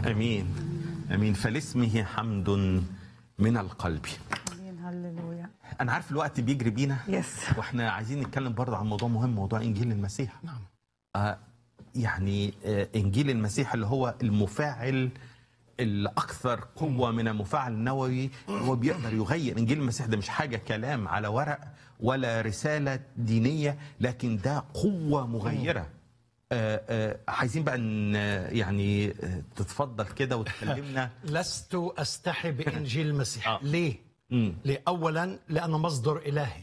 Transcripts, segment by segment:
امين امين فلاسمه حمد من القلب امين هللويا انا عارف الوقت بيجري بينا يس واحنا عايزين نتكلم برضه عن موضوع مهم موضوع انجيل المسيح نعم آه يعني آه انجيل المسيح اللي هو المفاعل الاكثر قوه من المفاعل النووي هو بيقدر يغير انجيل المسيح ده مش حاجه كلام على ورق ولا رساله دينيه لكن ده قوه مغيره آه آه عايزين بقى ان يعني آه تتفضل كده وتكلمنا لست استحي بانجيل المسيح آه. ليه مم. ليه اولا لانه مصدر الهي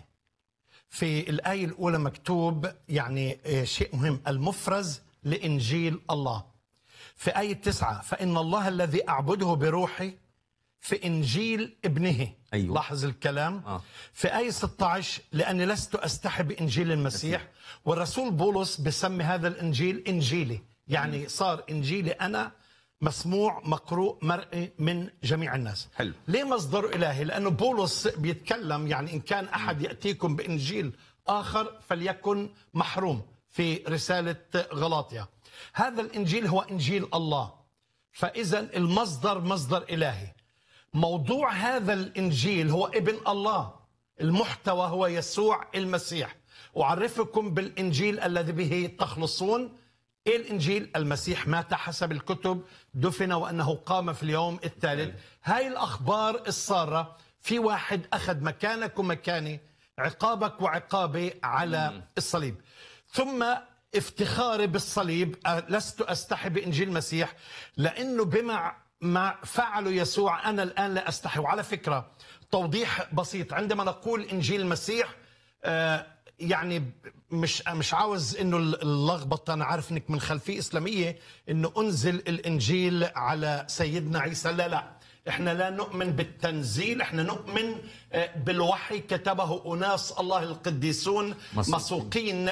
في الايه الاولى مكتوب يعني آه، شيء مهم المفرز لانجيل الله في ايه تسعة فان الله الذي اعبده بروحي في انجيل ابنه أيوة. لاحظ الكلام آه. في آية 16 لأني لست أستحي بإنجيل المسيح والرسول بولس بسمي هذا الإنجيل إنجيلي يعني صار إنجيلي أنا مسموع مقروء مرئي من جميع الناس حلو. ليه مصدر إلهي لأنه بولس بيتكلم يعني إن كان أحد يأتيكم بإنجيل آخر فليكن محروم في رسالة غلاطيا هذا الإنجيل هو إنجيل الله فإذا المصدر مصدر إلهي موضوع هذا الانجيل هو ابن الله المحتوى هو يسوع المسيح اعرفكم بالانجيل الذي به تخلصون ايه الانجيل المسيح مات حسب الكتب دفن وانه قام في اليوم الثالث هاي الاخبار الساره في واحد اخذ مكانك ومكاني عقابك وعقابي على الصليب ثم افتخاري بالصليب أه، لست استحي بانجيل المسيح لانه بما ما فعله يسوع انا الان لا استحي وعلى فكره توضيح بسيط عندما نقول انجيل المسيح آه، يعني مش مش عاوز انه اللخبطه انا عارف انك من خلفيه اسلاميه انه انزل الانجيل على سيدنا عيسى لا لا احنا لا نؤمن بالتنزيل احنا نؤمن آه، بالوحي كتبه اناس الله القديسون مسوقين. مسوقين